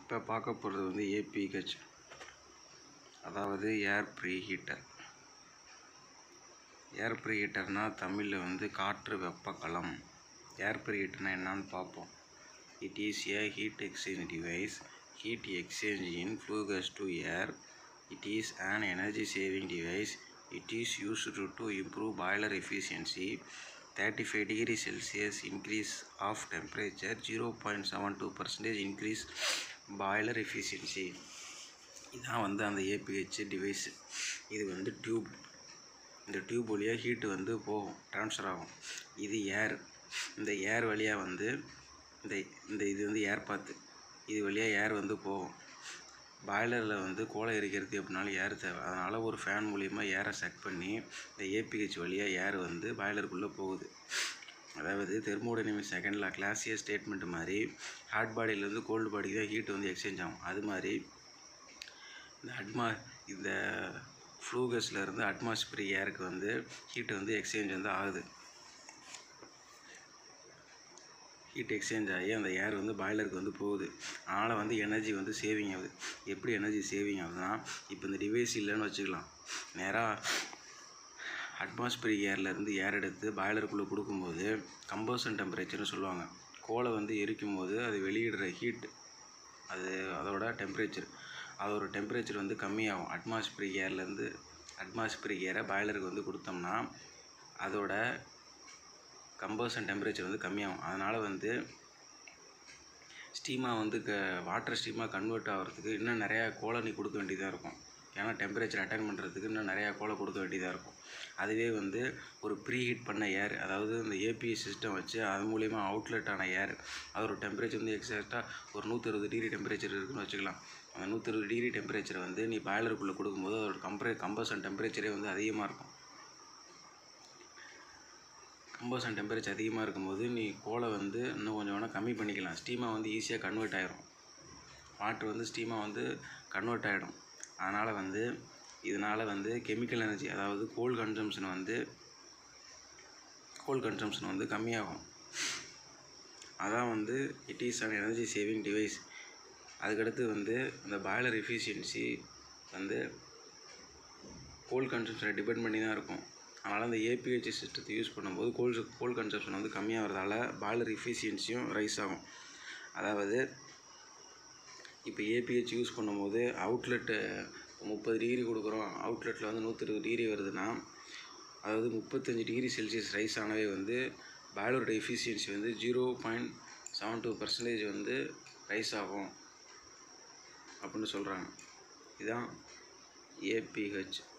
இப்போ பார்க்க போகிறது வந்து ஏபிஹெச் அதாவது air pre heater air pre ஹீட்டர்னால் தமிழில் வந்து காற்று வெப்பக்கலம் ஏர் ப்ரீ ஹீட்டர்னால் என்னன்னு பார்ப்போம் it is a heat exchange device heat exchange in flue gas to air it is an energy saving device it is used to improve boiler efficiency 35 degree celsius increase of temperature 0.72 percentage increase boiler efficiency இதான் வந்து அந்த APH device இது வந்து tube இந்த tube வழியாக heat வந்து போகும் transfer ஆகும் இது ஏர் இந்த ஏர் வழியாக வந்து இந்த இந்த இது வந்து ஏர் பாத்து இது வழியாக ஏர் வந்து போகும் பாய்லரில் வந்து கோலை எரிக்கிறதுக்கு எப்படினாலும் ஏர் தேவை அதனால் ஒரு ஃபேன் மூலிமா ஏரை செக் பண்ணி இந்த ஏபிஹெச் வழியாக ஏர் வந்து பாய்லருக்குள்ளே போகுது அதாவது தெர்மோடைனமிக் செகண்டில் கிளாசியர் ஸ்டேட்மெண்ட் மாதிரி ஹாட் பாடியிலேருந்து கோல்டு பாடிக்கு தான் ஹீட் வந்து எக்ஸ்சேஞ்ச் ஆகும் அது மாதிரி இந்த அட்மா இந்த ஃப்ளூகஸில் இருந்து அட்மாஸ்பியரிக் ஏருக்கு வந்து ஹீட் வந்து எக்ஸ்சேஞ்ச் வந்து ஆகுது ஹீட் எக்ஸ்சேஞ்ச் ஆகி அந்த ஏர் வந்து பாய்லருக்கு வந்து போகுது அதனால் வந்து எனர்ஜி வந்து சேவிங் ஆகுது எப்படி எனர்ஜி சேவிங் ஆகுதுன்னா இப்போ இந்த டிவைஸ் இல்லைன்னு வச்சுக்கலாம் நேராக அட்மாஸ்பியரிக் ஏர்லேருந்து ஏர் எடுத்து பாய்லருக்குள்ளே கொடுக்கும்போது கம்போசன் டெம்பரேச்சர்னு சொல்லுவாங்க கோலை வந்து எரிக்கும் போது அது வெளியிடுற ஹீட் அது அதோட டெம்பரேச்சர் அதோட டெம்பரேச்சர் வந்து கம்மியாகும் அட்மாஸ்பியரிக் ஏர்லேருந்து அட்மாஸ்பியரிக் ஏரை பாய்லருக்கு வந்து கொடுத்தோம்னா அதோட கம்பஷன் டெம்பரேச்சர் வந்து கம்மியாகும் அதனால் வந்து ஸ்டீமாக வந்து க வாட்டர் ஸ்டீமாக கன்வெர்ட் ஆகிறதுக்கு இன்னும் நிறையா கோலை நீ கொடுக்க வேண்டியதாக இருக்கும் ஏன்னா டெம்பரேச்சர் அட்டன் பண்ணுறதுக்கு இன்னும் நிறையா கோலை கொடுக்க வேண்டியதாக இருக்கும் அதுவே வந்து ஒரு ப்ரீ ஹீட் பண்ண ஏர் அதாவது இந்த ஏபிஐ சிஸ்டம் வச்சு அது மூலிமா அவுட்லெட் ஆன ஏர் அதோட டெம்பரேச்சர் வந்து எக்ஸாக்டாக ஒரு நூற்றறுபது டிகிரி டெம்பரேச்சர் இருக்குன்னு வச்சுக்கலாம் அந்த நூற்றறுபது டிகிரி டெம்பரேச்சர் வந்து நீ பாய்லருக்குள்ளே கொடுக்கும்போது அதோட கம்பரே கம்பஷன் டெம்பரேச்சரே வந்து அதிகமாக இருக்கும் கம்பஷன் டெம்பரேச்சர் அதிகமாக இருக்கும்போது நீ கோலை வந்து இன்னும் கொஞ்சம் வேணால் கம்மி பண்ணிக்கலாம் ஸ்டீமாக வந்து ஈஸியாக கன்வெர்ட் ஆகிரும் வாட்ரு வந்து ஸ்டீமாக வந்து கன்வெர்ட் ஆகிடும் அதனால் வந்து இதனால் வந்து கெமிக்கல் எனர்ஜி அதாவது கோல் கன்சம்ஷன் வந்து கோல் கன்சம்ஷன் வந்து கம்மியாகும் அதான் வந்து it is an energy saving device அதுக்கடுத்து வந்து இந்த பாய்லர் எஃபிஷியன்சி வந்து கோல் கன்சம்ஷனை டிபெண்ட் பண்ணி தான் இருக்கும் அதனால் அந்த ஏபிஹெச் சிஸ்டத்தை யூஸ் பண்ணும்போது கோல் கோல் கன்சப்ஷன் வந்து கம்மியாகிறதால பாய்லர் எஃபிஷியன்சியும் ரைஸ் ஆகும் அதாவது இப்போ ஏபிஹெச் யூஸ் பண்ணும்போது அவுட்லெட்டு முப்பது டிகிரி கொடுக்குறோம் அவுட்லெட்டில் வந்து நூற்றி இருபது டிகிரி வருதுன்னா அதாவது முப்பத்தஞ்சு டிகிரி செல்சியஸ் ரைஸ் ஆனவே வந்து பாய்லரோட எஃபிஷியன்சி வந்து zero point seven two percentage வந்து ரைஸ் ஆகும் அப்படின்னு சொல்கிறாங்க இதுதான் ஏபிஹெச்